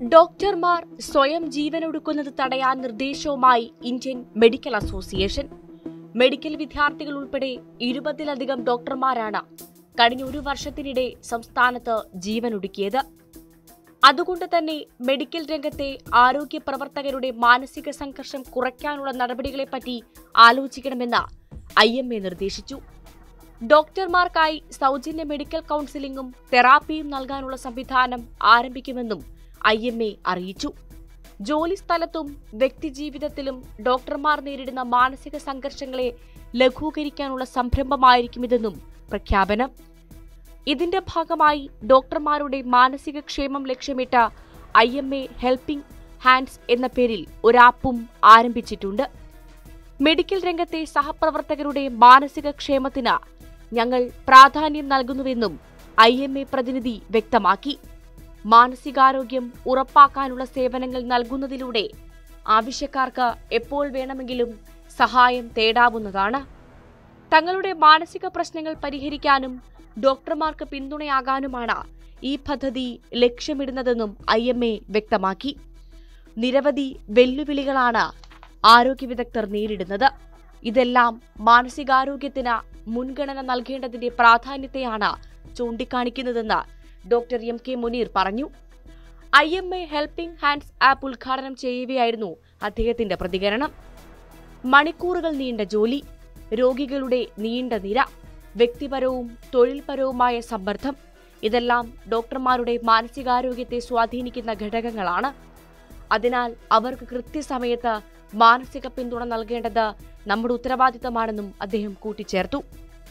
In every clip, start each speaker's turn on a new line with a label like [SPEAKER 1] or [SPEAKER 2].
[SPEAKER 1] ഡോക്ടർമാർ സ്വയം ജീവനൊടുക്കുന്നത് തടയാൻ നിർദ്ദേശവുമായി ഇന്ത്യൻ മെഡിക്കൽ അസോസിയേഷൻ മെഡിക്കൽ വിദ്യാർത്ഥികൾ ഉൾപ്പെടെ ഇരുപതിലധികം ഡോക്ടർമാരാണ് കഴിഞ്ഞ ഒരു വർഷത്തിനിടെ സംസ്ഥാനത്ത് ജീവനൊടുക്കിയത് അതുകൊണ്ട് തന്നെ മെഡിക്കൽ രംഗത്തെ ആരോഗ്യ പ്രവർത്തകരുടെ മാനസിക സംഘർഷം കുറയ്ക്കാനുള്ള നടപടികളെപ്പറ്റി ആലോചിക്കണമെന്ന് ഐ എം എ നിർദ്ദേശിച്ചു ഡോക്ടർമാർക്കായി സൗജന്യ മെഡിക്കൽ കൗൺസിലിംഗും തെറാപ്പിയും നൽകാനുള്ള സംവിധാനം ആരംഭിക്കുമെന്നും ഐ എം എ അറിയിച്ചു ജോലിസ്ഥലത്തും വ്യക്തിജീവിതത്തിലും ഡോക്ടർമാർ നേരിടുന്ന മാനസിക സംഘർഷങ്ങളെ ലഘൂകരിക്കാനുള്ള സംരംഭമായിരിക്കും ഇതെന്നും പ്രഖ്യാപനം ഇതിന്റെ ഭാഗമായി ഡോക്ടർമാരുടെ മാനസിക ക്ഷേമം ലക്ഷ്യമിട്ട I M A helping hands എന്ന പേരിൽ ഒരു ആപ്പും ആരംഭിച്ചിട്ടുണ്ട് മെഡിക്കൽ രംഗത്തെ സഹപ്രവർത്തകരുടെ മാനസിക ക്ഷേമത്തിന് ഞങ്ങൾ പ്രാധാന്യം നൽകുന്നുവെന്നും ഐ എം എ പ്രതിനിധി വ്യക്തമാക്കി മാനസികാരോഗ്യം ഉറപ്പാക്കാനുള്ള സേവനങ്ങൾ നൽകുന്നതിലൂടെ ആവശ്യക്കാർക്ക് എപ്പോൾ വേണമെങ്കിലും സഹായം തേടാവുന്നതാണ് തങ്ങളുടെ മാനസിക പ്രശ്നങ്ങൾ പരിഹരിക്കാനും ഡോക്ടർമാർക്ക് പിന്തുണയാകാനുമാണ് ഈ പദ്ധതി ലക്ഷ്യമിടുന്നതെന്നും ഐ എം എ വ്യക്തമാക്കി നിരവധി വെല്ലുവിളികളാണ് ആരോഗ്യ വിദഗ്ധർ നേരിടുന്നത് ഇതെല്ലാം മാനസികാരോഗ്യത്തിന് മുൻഗണന നൽകേണ്ടതിന്റെ പ്രാധാന്യത്തെയാണ് ചൂണ്ടിക്കാണിക്കുന്നതെന്ന് ഡോക്ടർ എം കെ മുനീർ പറഞ്ഞു I M A helping hands app ഉദ്ഘാടനം ചെയ്യുകയായിരുന്നു അദ്ദേഹത്തിന്റെ പ്രതികരണം മണിക്കൂറുകൾ നീണ്ട ജോലി രോഗികളുടെ നീണ്ട നിര വ്യക്തിപരവും തൊഴിൽപരവുമായ സമ്മർദ്ദം ഇതെല്ലാം ഡോക്ടർമാരുടെ മാനസികാരോഗ്യത്തെ സ്വാധീനിക്കുന്ന ഘടകങ്ങളാണ് അതിനാൽ അവർക്ക് കൃത്യസമയത്ത് മാനസിക പിന്തുണ നൽകേണ്ടത് നമ്മുടെ ഉത്തരവാദിത്തമാണെന്നും അദ്ദേഹം കൂട്ടിച്ചേർത്തു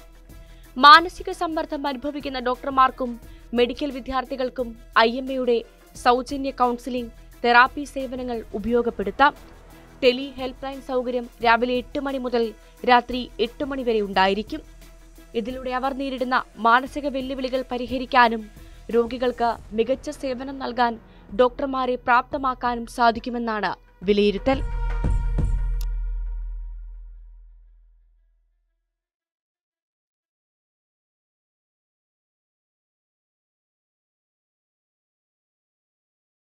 [SPEAKER 1] മാനസിക സമ്മർദ്ദം അനുഭവിക്കുന്ന ഡോക്ടർമാർക്കും മെഡിക്കൽ വിദ്യാർത്ഥികൾക്കും ഐ എം എയുടെ സൗജന്യ കൗൺസിലിംഗ് തെറാപ്പി സേവനങ്ങൾ ഉപയോഗപ്പെടുത്താം ടെലി ഹെൽപ്പ് ലൈൻ സൗകര്യം രാവിലെ എട്ട് മണി മുതൽ രാത്രി എട്ട് മണി വരെ ഉണ്ടായിരിക്കും ഇതിലൂടെ അവർ നേരിടുന്ന മാനസിക വെല്ലുവിളികൾ പരിഹരിക്കാനും രോഗികൾക്ക് മികച്ച സേവനം നൽകാൻ ഡോക്ടർമാരെ പ്രാപ്തമാക്കാനും സാധിക്കുമെന്നാണ് വിലയിരുത്തൽ